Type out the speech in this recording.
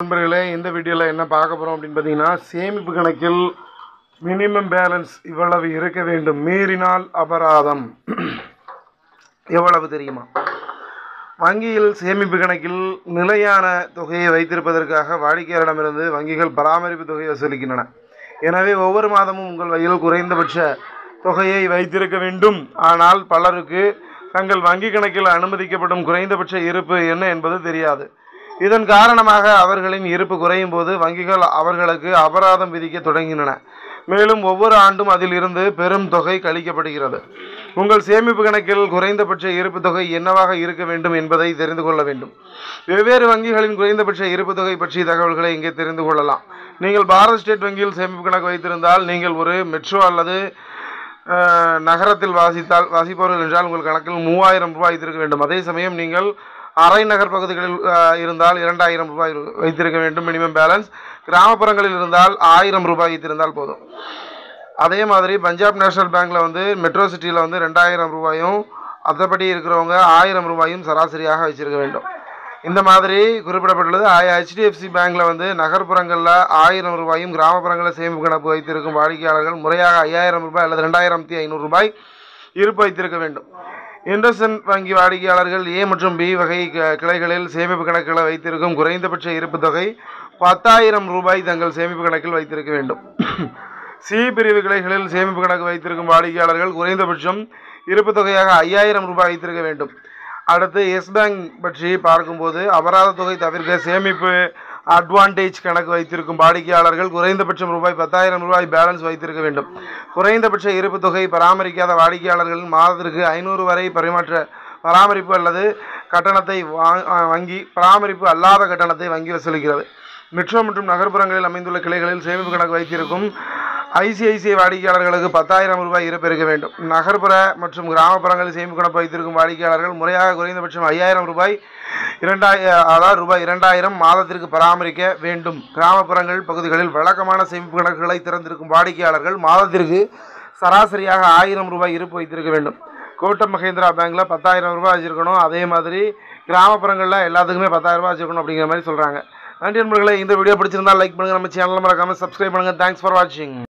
நண்பர்களே இந்த வீடியோவில் என்ன பார்க்க போகிறோம் அப்படின்னு பார்த்தீங்கன்னா சேமிப்பு கணக்கில் மினிமம் பேலன்ஸ் இவ்வளவு இருக்க வேண்டும் மீறினால் அபராதம் எவ்வளவு தெரியுமா வங்கியில் சேமிப்பு கணக்கில் நிலையான தொகையை வைத்திருப்பதற்காக வாடிக்கையாளரிடமிருந்து வங்கிகள் பராமரிப்பு தொகையை வசூலிக்கின்றன எனவே ஒவ்வொரு மாதமும் உங்கள் வங்கியில் குறைந்தபட்ச தொகையை வைத்திருக்க வேண்டும் ஆனால் பலருக்கு தங்கள் வங்கி கணக்கில் அனுமதிக்கப்படும் குறைந்தபட்ச இருப்பு என்ன என்பது தெரியாது இதன் காரணமாக அவர்களின் இருப்பு குறையும் போது வங்கிகள் அவர்களுக்கு அபராதம் விதிக்க தொடங்கின மேலும் ஒவ்வொரு ஆண்டும் அதில் இருந்து பெரும் தொகை கழிக்கப்படுகிறது உங்கள் சேமிப்பு கணக்கில் குறைந்தபட்ச இருப்பு தொகை என்னவாக இருக்க வேண்டும் என்பதை தெரிந்து கொள்ள வேண்டும் வெவ்வேறு வங்கிகளின் குறைந்தபட்ச இருப்பு தொகை பற்றிய தகவல்களை இங்கே தெரிந்து கொள்ளலாம் நீங்கள் பாரத் ஸ்டேட் வங்கியில் சேமிப்பு கணக்கு வைத்திருந்தால் நீங்கள் ஒரு மெட்ரோ அல்லது அஹ், நகரத்தில் வாசித்தால் வாசிப்பவர்கள் என்றால் உங்கள் கணக்கில் மூவாயிரம் ரூபாய் வைத்திருக்க வேண்டும் அதே சமயம் நீங்கள் அரை நகர் பகுதிகளில் அஹ், இருந்தால் இரண்டாயிரம் ரூபாய் வைத்திருக்க வேண்டும் மினிமம் பேலன்ஸ் கிராமப்புறங்களில் இருந்தால் ஆயிரம் ரூபாய் வைத்திருந்தால் போதும் அதே மாதிரி பஞ்சாப் நேஷனல் பேங்க்கில் வந்து மெட்ரோ சிட்டியில் வந்து ரெண்டாயிரம் ரூபாயும் மற்றபடி இருக்கிறவங்க ஆயிரம் ரூபாயும் சராசரியாக வச்சிருக்க வேண்டும் இந்த மாதிரி குறிப்பிடப்பட்டுள்ளது ஹெச்டிஎஃப்சி பேங்க்கில் வந்து நகர்ப்புறங்களில் ஆயிரம் ரூபாயும் கிராமப்புறங்களில் சேமிப்பு கணக்கு வைத்திருக்கும் வாடிக்கையாளர்கள் முறையாக ஐயாயிரம் ரூபாய் அல்லது ரெண்டாயிரத்தி ஐநூறு ரூபாய் இருப்பு வைத்திருக்க வேண்டும் இண்டஸ்இன் வங்கி வாடிக்கையாளர்கள் ஏ மற்றும் பி வகை க- கிளைகளில் சேமிப்பு கணக்குகளை வைத்திருக்கும் குறைந்தபட்ச இருப்பு தொகை பத்தாயிரம் ரூபாய் தங்கள் சேமிப்பு கணக்கில் வைத்திருக்க வேண்டும் சி பிரிவு கிளைகளில் சேமிப்பு கணக்கு வைத்திருக்கும் வாடிக்கையாளர்கள் குறைந்தபட்சம் இருப்பு தொகையாக ஐயாயிரம் ரூபாய் வைத்திருக்க வேண்டும் அடுத்து எஸ் பேங்க் பற்றி பார்க்கும்போது அபராத தொகை தவிர்க்க சேமிப்பு அட்வான்டேஜ் கணக்கு வைத்திருக்கும் வாடிக்கையாளர்கள் குறைந்தபட்சம் ரூபாய் பத்தாயிரம் ரூபாய் பேலன்ஸ் வைத்திருக்க வேண்டும் குறைந்தபட்ச இருப்பு தொகை பராமரிக்காத வாடிக்கையாளர்கள் மாதத்திற்கு ஐநூறு வரை பரிமாற்ற பராமரிப்பு அல்லது கட்டணத்தை வா- வங்கி பராமரிப்பு அல்லாத கட்டணத்தை வங்கி வசூலிக்கிறது மெட்ரோ மற்றும் நகர்ப்புறங்களில் அமைந்துள்ள கிளைகளில் சேமிப்பு கணக்கு வைத்திருக்கும் ஐசிஐசிஐ வாடிக்கையாளர்களுக்கு பத்தாயிரம் ரூபாய் இருப்பு இருக்க வேண்டும் நகர்ப்புற மற்றும் கிராமப்புறங்களில் சேமிப்பு கணக்கு வைத்திருக்கும் வாடிக்கையாளர்கள் முறையாக குறைந்தபட்சம் ஐயாயிரம் ரூபாய் இரண்டாயிர அதாவது ரூபாய் இரண்டாயிரம் மாதத்திற்கு பராமரிக்க வேண்டும் கிராமப்புறங்கள் பகுதிகளில் வழக்கமான சேமிப்பு கணக்குகளை திறந்திருக்கும் வாடிக்கையாளர்கள் மாதத்திற்கு சராசரியாக ஆயிரம் ரூபாய் இருப்பு வைத்திருக்க வேண்டும் கோட்டம் மகேந்திரா பேங்க்கில் பத்தாயிரம் ரூபாய் வச்சுருக்கணும் அதே மாதிரி கிராமப்புறங்களில் எல்லாத்துக்குமே பத்தாயிரம் ரூபாய் வச்சுருக்கணும் அப்படிங்கிற மாதிரி சொல்கிறாங்க நன்றி நண்பர்களே இந்த வீடியோ பிடிச்சிருந்தா லைக் பண்ணுங்கள் நம்ம சேனலில் மறக்காமல் சப்ஸ்கிரைப் பண்ணுங்கள் தேங்க்ஸ் ஃபார் வாட்சிங்